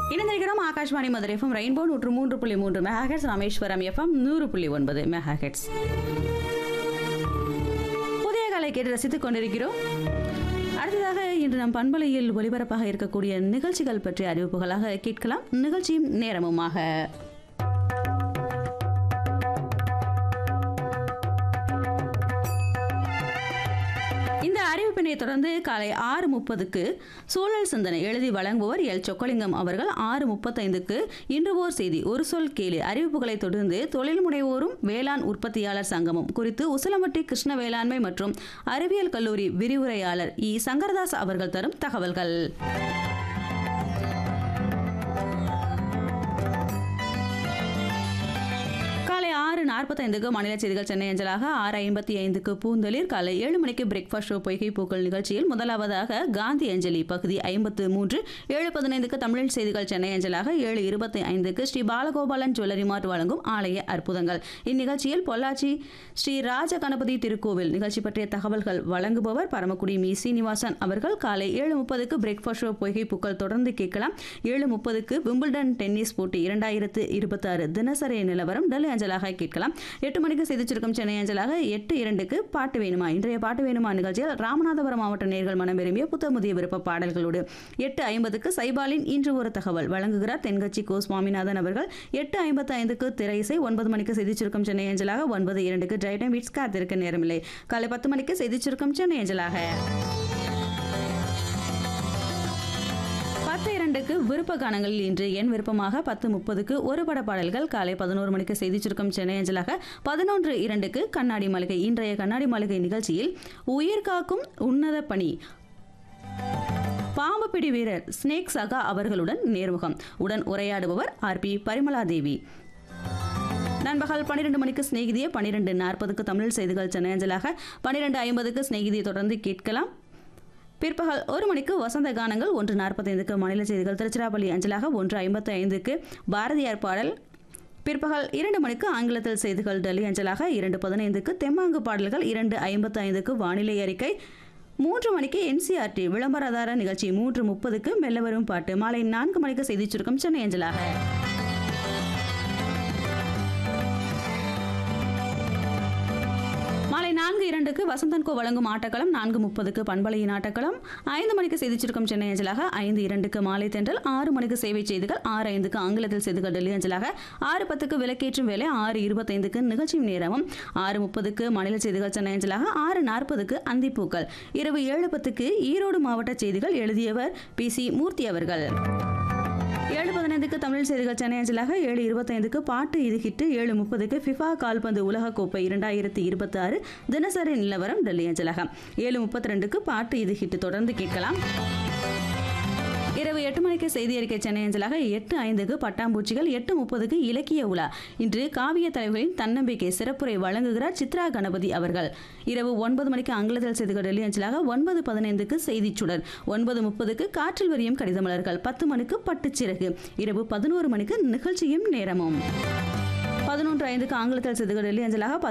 இணைந்திருக்கிறோம் Akashvani Madurai FM rainbow நூற்று மூன்று புள்ளி மூன்று மெகாஹெட்ஸ் ராமேஸ்வரம் எஃப்எம் நூறு புள்ளி ஒன்பது மெகாஹெட்ஸ் புதிய கலை கேட்டு ரசித்துக் கொண்டிருக்கிறோம் அடுத்ததாக இன்று நம் பண்பலையில் ஒலிபரப்பாக இருக்கக்கூடிய நிகழ்ச்சிகள் பற்றிய அறிவிப்புகளாக கேட்கலாம் நிகழ்ச்சியும் நேரமுமாக இந்த அறிவிப்பினை தொடர்ந்து காலை ஆறு முப்பதுக்கு சூழல் சிந்தனை எழுதி வழங்குவோர் எல் சொக்கலிங்கம் அவர்கள் ஆறு முப்பத்தைந்துக்கு இன்று ஓர் செய்தி ஒரு சொல் கேளு அறிவிப்புகளை தொடர்ந்து தொழில் முனைவோரும் வேளாண் உற்பத்தியாளர் சங்கமும் குறித்து உசிலம்பட்டி கிருஷ்ண வேளாண்மை மற்றும் அறிவியல் கல்லூரி விரிவுரையாளர் இ சங்கரதாஸ் அவர்கள் தரும் தகவல்கள் காலை ஆறு நாற்பத்தைந்துக்கு மாநில செய்திகள் சென்னை அஞ்சலாக ஆறு ஐம்பத்தி ஐந்துக்கு பூந்தளிர் காலை ஏழு மணிக்கு பிரேக்ஃபாஸ்ட் ஷோ பொய்கை பூக்கள் நிகழ்ச்சியில் முதலாவதாக காந்தி அஞ்சலி பகுதி ஐம்பத்து மூன்று ஏழு பதினைந்துக்கு தமிழ் செய்திகள் சென்னை அஞ்சலாக ஏழு இருபத்தி ஐந்துக்கு ஸ்ரீ பாலகோபாலன் ஜுவல்லரி மார்ட் வழங்கும் ஆலய அற்புதங்கள் இந்நிகழ்ச்சியில் பொள்ளாச்சி ஸ்ரீ ராஜ கணபதி திருக்கோவில் நிகழ்ச்சி பற்றிய தகவல்கள் வழங்குபவர் பரமக்குடி மீ சீனிவாசன் அவர்கள் காலை ஏழு முப்பதுக்கு பிரேக்ஃபாஸ்ட் ஷோ பொய்கை பூக்கள் தொடர்ந்து கேட்கலாம் ஏழு முப்பதுக்கு விம்பிள்டன் டென்னிஸ் போட்டி இரண்டாயிரத்து இருபத்தாறு தினசரி நிலவரம் டெல்லி அஞ்சலாக கேட்கலாம் எட்டு மணிக்கு செய்திச்சிருக்கும் சென்னை அஞ்சலாக எட்டு இரண்டுக்கு பாட்டு வேணுமா இன்றைய பாட்டு வேணுமா நிகழ்ச்சியில் ராமநாதபுரம் மாவட்ட நேர்கள் மனம் விரும்பிய புத்தமுதிய விருப்ப பாடல்களோடு எட்டு ஐம்பதுக்கு சைபாலின் இன்று ஒரு தகவல் வழங்குகிறார் தென்கட்சி கோ சுவாமிநாதன் அவர்கள் எட்டு ஐம்பத்து ஐந்துக்கு திரை இசை ஒன்பது மணிக்கு செய்திச்சிருக்கும் சென்னை அஞ்சலாக ஒன்பது இரண்டுக்கு டைடம் பீட்ஸ் காத்திருக்க நேரமில்லை காலை பத்து மணிக்கு செய்திச்சிருக்கும் சென்னை அஞ்சலாக பத்து இரண்டுக்கு விருப்ப கானங்களில் இன்று என் விருப்பமாக பத்து முப்பதுக்கு ஒரு பட பாடல்கள் காலை பதினோரு மணிக்கு செய்தி சுருக்கம் சென்னை அஞ்சலாக பதினொன்று இரண்டுக்கு கண்ணாடி மாளிகை இன்றைய கண்ணாடி மாளிகை நிகழ்ச்சியில் உயிர் காக்கும் உன்னத பணி பாம்பு பிடி வீரர் ஸ்னேக் சகா அவர்களுடன் நேர்முகம் உடன் உரையாடுபவர் ஆர் பி பரிமலா தேவி நண்பகல் பன்னிரெண்டு மணிக்கு சிநேகிதியை பன்னிரெண்டு நாற்பதுக்கு தமிழ் செய்திகள் சென்னை அஞ்சலாக பன்னிரெண்டு ஐம்பதுக்கு சிநேகிதியை தொடர்ந்து கேட்கலாம் பிற்பகல் ஒரு மணிக்கு வசந்த கானங்கள் ஒன்று நாற்பத்தைந்துக்கு மாநில செய்திகள் திருச்சிராப்பள்ளி அஞ்சலாக ஒன்று ஐம்பத்தி ஐந்துக்கு பாரதியார் பாடல் பிற்பகல் இரண்டு மணிக்கு ஆங்கிலத்தில் செய்திகள் டெல்லி அஞ்சலாக இரண்டு பதினைந்துக்கு தெம்மாங்கு பாடல்கள் இரண்டு ஐம்பத்தி ஐந்துக்கு வானிலை அறிக்கை மூன்று மணிக்கு என்சிஆர்டி விளம்பரதார நிகழ்ச்சி மூன்று முப்பதுக்கு மெல்ல வரும் பாட்டு மாலை நான்கு மணிக்கு செய்திச் சுருக்கம் சென்னை அஞ்சலாக மாலை நான்கு இரண்டுக்கு வசந்தன்கோ வழங்கும் ஆட்டக்களம் நான்கு முப்பதுக்கு பண்பலையின் ஆட்டக்களம் ஐந்து மணிக்கு செய்திச்சிருக்கும் சென்னை அஞ்சலாக ஐந்து இரண்டுக்கு மாலை தென்றல் ஆறு மணிக்கு சேவை செய்திகள் ஆறு ஐந்துக்கு ஆங்கிலத்தில் செய்திகள் டெல்லி அஞ்சலாக ஆறு பத்துக்கு விளக்கேற்றும் வேலை ஆறு இருபத்தைந்துக்கு நிகழ்ச்சியும் நேரமும் ஆறு முப்பதுக்கு மாநில செய்திகள் சென்னை அஞ்சலாக ஆறு நாற்பதுக்கு அந்திப்பூக்கள் இரவு ஏழு பத்துக்கு ஈரோடு மாவட்ட செய்திகள் எழுதியவர் பி சி மூர்த்தி அவர்கள் ஏழு பதினைந்துக்கு தமிழ் செய்திகள் சென்னை அஞ்சலாக ஏழு இருபத்தைந்துக்கு பாட்டு இது ஹிட்டு ஏழு முப்பதுக்கு ஃபிஃபா கால்பந்து உலகக்கோப்பை இரண்டாயிரத்தி இருபத்தி ஆறு தினசரி நிலவரம் டெல்லி அஞ்சலாக ஏழு முப்பத்தி ரெண்டுக்கு பாட்டு இது ஹிட்டு தொடர்ந்து கேட்கலாம் இரவு எட்டு மணிக்கு செய்தி அறிக்கை சென்னை அஞ்சலாக எட்டு ஐந்துக்கு பட்டாம்பூச்சிகள் எட்டு முப்பதுக்கு இலக்கிய உலா இன்று காவிய தலைவர்களின் தன்னம்பிக்கை சிறப்புரை வழங்குகிறார் சித்ரா கணபதி அவர்கள் இரவு ஒன்பது மணிக்கு ஆங்கிலத்தில் செய்திகள் டெல்லி அஞ்சலாக ஒன்பது பதினைந்துக்கு செய்திச் சுடர் ஒன்பது முப்பதுக்கு காற்றில் வரியும் கடிதமலர்கள் பத்து மணிக்கு பட்டுச்சிறகு இரவு பதினோரு மணிக்கு நிகழ்ச்சியும் நேரமும் பதினொன்று ஐந்துக்கு ஆங்கிலத்தில் செய்திகள் டெல்லி அஞ்சலாக